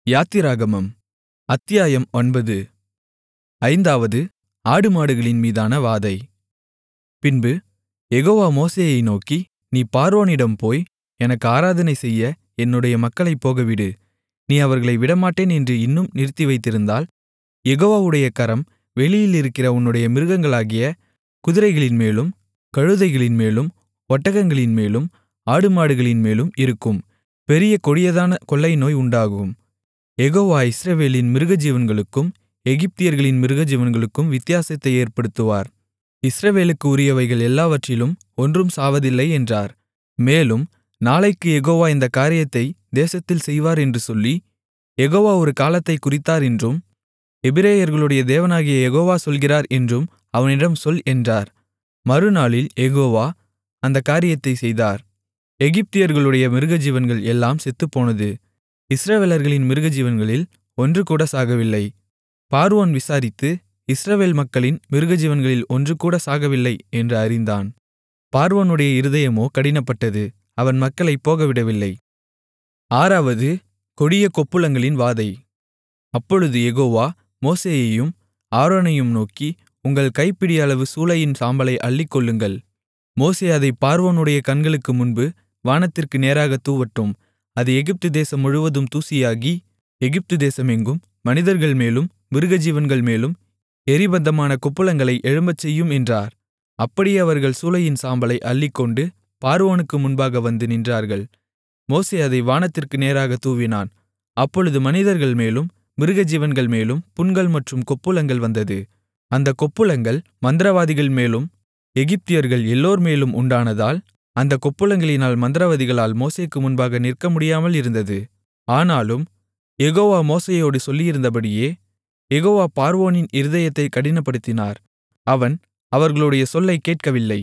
யாத்திராகமம் அத்தியாயம் ஒன்பது ஐந்தாவது ஆடுமாடுகளின் மீதான வாதை பின்பு யெகோவா மோசேயை நோக்கி நீ பார்வோனிடம் போய் எனக்கு ஆராதனை செய்ய என்னுடைய மக்களைப் போகவிடு நீ அவர்களை விடமாட்டேன் என்று இன்னும் நிறுத்திவைத்திருந்தால் யெகோவாவுடைய கரம் வெளியிலிருக்கிற உன்னுடைய மிருகங்களாகிய குதிரைகளின்மேலும் கழுதைகளின்மேலும் ஒட்டகங்களின்மேலும் ஆடுமாடுகளின்மேலும் இருக்கும் பெரிய கொடியதான கொள்ளைநோய் உண்டாகும் யெகோவா இஸ்ரவேலின் மிருகஜீவன்களுக்கும் எகிப்தியர்களின் மிருகஜீவன்களுக்கும் வித்தியாசத்தை ஏற்படுத்துவார் இஸ்ரவேலுக்கு உரியவைகள் எல்லாவற்றிலும் ஒன்றும் சாவதில்லை என்றார் மேலும் நாளைக்கு யெகோவா இந்தக் காரியத்தை தேசத்தில் செய்வார் என்று சொல்லி யெகோவா ஒரு காலத்தைக் குறித்தார் என்றும் எபிரெயர்களுடைய தேவனாகிய யெகோவா சொல்கிறார் என்றும் அவனிடம் சொல் என்றார் மறுநாளில் யெகோவா அந்தக் காரியத்தைச் செய்தார் எகிப்தியர்களுடைய மிருகஜீவன்கள் எல்லாம் செத்துப்போனது இஸ்ரவேலர்களின் மிருகஜீவன்களில் ஒன்றுகூட சாகவில்லை பார்வோன் விசாரித்து இஸ்ரவேல் மக்களின் மிருகஜீவன்களில் ஒன்றுகூட சாகவில்லை என்று அறிந்தான் பார்வோனுடைய இருதயமோ கடினப்பட்டது அவன் மக்களைப் போகவிடவில்லை ஆறாவது கொடிய கொப்புளங்களின் வாதை அப்பொழுது யெகோவா மோசேயையும் ஆரோனையும் நோக்கி உங்கள் கைப்பிடி அளவு சூளையின் சாம்பலை அள்ளிக்கொள்ளுங்கள் மோசே அதைப் பார்வோனுடைய கண்களுக்கு முன்பு வானத்திற்கு நேராகத் தூவட்டும் அது எகிப்து தேசம் முழுவதும் தூசியாகி எகிப்து தேசமெங்கும் மனிதர்கள் மேலும் மிருகஜீவன்கள் மேலும் எரிபந்தமான கொப்புளங்களை எழும்பச்செய்யும் என்றார் அப்படியே அவர்கள் சூளையின் சாம்பலை அள்ளிக்கொண்டு பார்வோனுக்கு முன்பாக வந்து நின்றார்கள் மோசே அதை வானத்திற்கு நேராகத் தூவினான் அப்பொழுது மனிதர்கள் மேலும் மிருகஜீவன்கள் மேலும் புண்கள் மற்றும் கொப்புளங்கள் வந்தது அந்தக் கொப்புளங்கள் மந்திரவாதிகள் மேலும் எகிப்தியர்கள் எல்லோர் மேலும் உண்டானதால் அந்தக் கொப்புளங்களினால் மந்திரவாதிகளால் மோசேக்கு முன்பாக நிற்க முடியாமல் இருந்தது ஆனாலும் யெகோவா மோசேயோடு சொல்லியிருந்தபடியே யெகோவா பார்வோனின் இருதயத்தைக் கடினப்படுத்தினார் அவன் அவர்களுடைய சொல்லைக் கேட்கவில்லை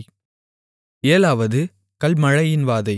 ஏழாவது கல்மழையின் வாதை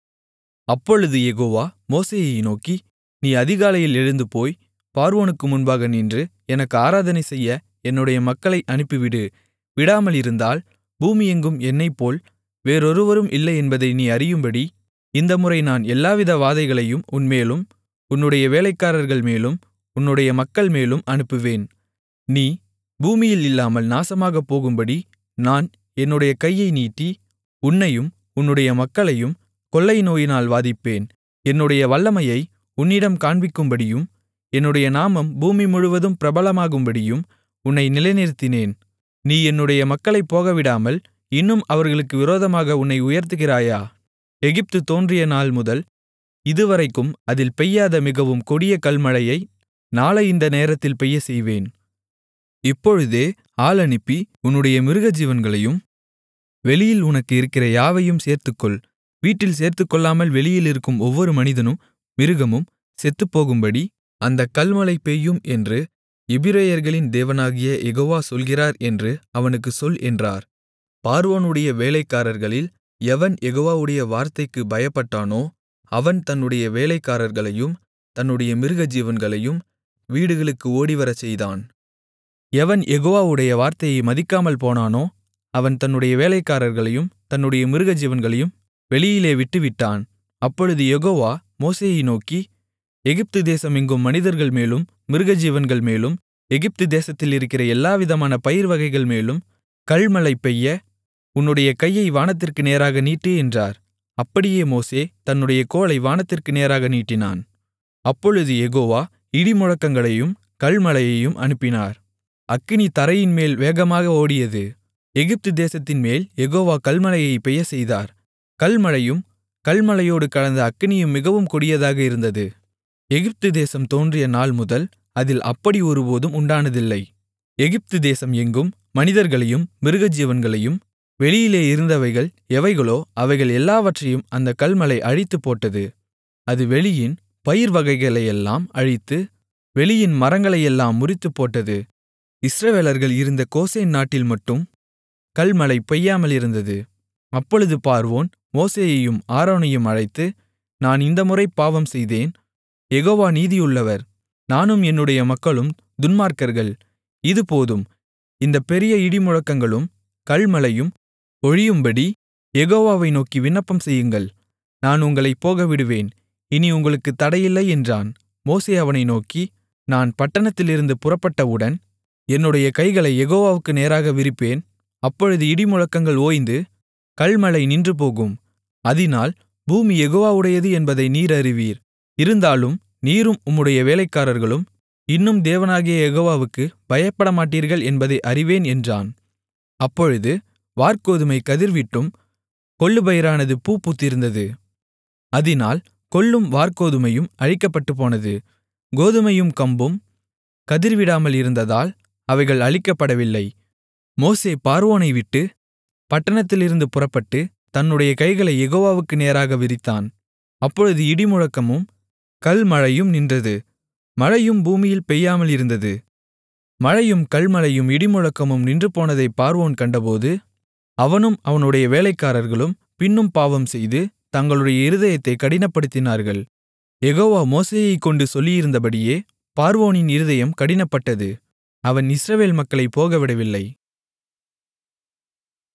அப்பொழுது யெகோவா மோசேயை நோக்கி நீ அதிகாலையில் எழுந்து போய் பார்வோனுக்கு முன்பாக நின்று எனக்கு ஆராதனை செய்ய என்னுடைய மக்களை அனுப்பிவிடு விடாமலிருந்தால் பூமியெங்கும் என்னைப்போல் வேறொருவரும் இல்லை என்பதை நீ அறியும்படி இந்த முறை நான் எல்லாவித வாதைகளையும் உன்மேலும் உன்னுடைய வேலைக்காரர்கள் மேலும் உன்னுடைய மக்கள் மேலும் அனுப்புவேன் நீ பூமியில் இல்லாமல் நாசமாகப் போகும்படி நான் என்னுடைய கையை நீட்டி உன்னையும் உன்னுடைய மக்களையும் கொள்ளை நோயினால் வாதிப்பேன் என்னுடைய வல்லமையை உன்னிடம் காண்பிக்கும்படியும் என்னுடைய நாமம் பூமி முழுவதும் பிரபலமாகும்படியும் உன்னை நிலைநிறுத்தினேன் நீ என்னுடைய மக்களைப் போகவிடாமல் இன்னும் அவர்களுக்கு விரோதமாக உன்னை உயர்த்துகிறாயா எகிப்து தோன்றிய நாள் முதல் இதுவரைக்கும் அதில் பெய்யாத மிகவும் கொடிய கல்மழையை நாளை இந்த நேரத்தில் பெய்யச் செய்வேன் இப்பொழுதே ஆள் அனுப்பி உன்னுடைய மிருகஜீவன்களையும் வெளியில் உனக்கு இருக்கிற யாவையும் சேர்த்துக்கொள் வீட்டில் சேர்த்துக்கொள்ளாமல் வெளியில் இருக்கும் ஒவ்வொரு மனிதனும் மிருகமும் செத்துப்போகும்படி அந்தக் கல்மழை பெய்யும் என்று எபிரெயர்களின் தேவனாகிய யெகோவா சொல்கிறார் என்று அவனுக்குச் சொல் என்றார் பார்வோனுடைய வேலைக்காரர்களில் எவன் யெகோவாவுடைய வார்த்தைக்கு பயப்பட்டானோ அவன் தன்னுடைய வேலைக்காரர்களையும் தன்னுடைய மிருகஜீவன்களையும் வீடுகளுக்கு ஓடிவரச் செய்தான் எவன் யெகோவாவுடைய வார்த்தையை மதிக்காமல் போனானோ அவன் தன்னுடைய வேலைக்காரர்களையும் தன்னுடைய மிருகஜீவன்களையும் வெளியிலே விட்டுவிட்டான் அப்பொழுது யெகோவா மோசேயை நோக்கி எகிப்து தேசம் எங்கும் மனிதர்கள் மேலும் மிருகஜீவன்கள் மேலும் எகிப்து தேசத்தில் இருக்கிற எல்லாவிதமான பயிர் வகைகள் மேலும் கல்மழை பெய்ய உன்னுடைய கையை வானத்திற்கு நேராக நீட்டு என்றார் அப்படியே மோசே தன்னுடைய கோலை வானத்திற்கு நேராக நீட்டினான் அப்பொழுது யெகோவா இடிமுழக்கங்களையும் கல்மழையையும் அனுப்பினார் அக்கினி தரையின்மேல் வேகமாக ஓடியது எகிப்து தேசத்தின் மேல் யெகோவா கல்மழையை பெய்ய செய்தார் கல்மழையும் கல்மழையோடு கலந்த அக்கினியும் மிகவும் கொடியதாக இருந்தது எகிப்து தேசம் தோன்றிய நாள் முதல் அதில் அப்படி ஒருபோதும் உண்டானதில்லை எகிப்து தேசம் எங்கும் மனிதர்களையும் மிருகஜீவன்களையும் வெளியிலே இருந்தவைகள் எவைகளோ அவைகள் எல்லாவற்றையும் அந்த கல்மழை அழித்துப் போட்டது அது வெளியின் பயிர் வகைகளையெல்லாம் அழித்து வெளியின் மரங்களையெல்லாம் முறித்துப் போட்டது இஸ்ரவேலர்கள் இருந்த கோசேன் நாட்டில் மட்டும் கல்மழை பெய்யாமல் இருந்தது அப்பொழுது பார்வோன் மோசேயையும் ஆரோனையும் அழைத்து நான் இந்த முறை பாவம் செய்தேன் யெகோவா நீதியுள்ளவர் நானும் என்னுடைய மக்களும் துன்மார்க்கர்கள் இது போதும் இந்த பெரிய இடிமுழக்கங்களும் கல்மழையும் ஒழியும்படி யெகோவாவை நோக்கி விண்ணப்பம் செய்யுங்கள் நான் உங்களைப் போகவிடுவேன் இனி உங்களுக்குத் தடையில்லை என்றான் மோசே அவனை நோக்கி நான் பட்டணத்திலிருந்து புறப்பட்டவுடன் என்னுடைய கைகளைக் யெகோவாவுக்கு நேராக விரிப்பேன் அப்பொழுது இடிமுழக்கங்கள் ஓய்ந்து கல்மழை நின்றுபோகும் அதினால் பூமி யெகோவாவுடையது என்பதை நீர் அறிவீர் இருந்தாலும் நீரும் உம்முடைய வேலைக்காரர்களும் இன்னும் தேவனாகிய யெகோவாவுக்குப் பயப்படமாட்டீர்கள் என்பதை அறிவேன் என்றான் அப்பொழுது வாற்கோதுமை கதிர்விட்டும் கொள்ளுப்பயிரானது பூ பூத்திருந்தது அதினால் கொள்ளும் வாற்கோதுமையும் அழிக்கப்பட்டுப்போனது கோதுமையும் கம்பும் கதிர்விடாமல் இருந்ததால் அவைகள் அழிக்கப்படவில்லை மோசே பார்வோனை விட்டு பட்டணத்திலிருந்து புறப்பட்டு தன்னுடைய கைகளை யெகோவாவுக்கு நேராக விரித்தான் அப்பொழுது இடிமுழக்கமும் கல்மழையும் நின்றது மழையும் பூமியில் பெய்யாமல் இருந்தது மழையும் கல்மழையும் இடிமுழக்கமும் நின்றுபோனதைப் பார்வோன் கண்டபோது அவனும் அவனுடைய வேலைக்காரர்களும் பின்னும் பாவம்செய்து தங்களுடைய இருதயத்தைக் கடினப்படுத்தினார்கள் யெகோவா மோசேயைக் கொண்டு சொல்லியிருந்தபடியே பார்வோனின் இருதயம் கடினப்பட்டது அவன் இஸ்ரவேல் மக்களைப் போகவிடவில்லை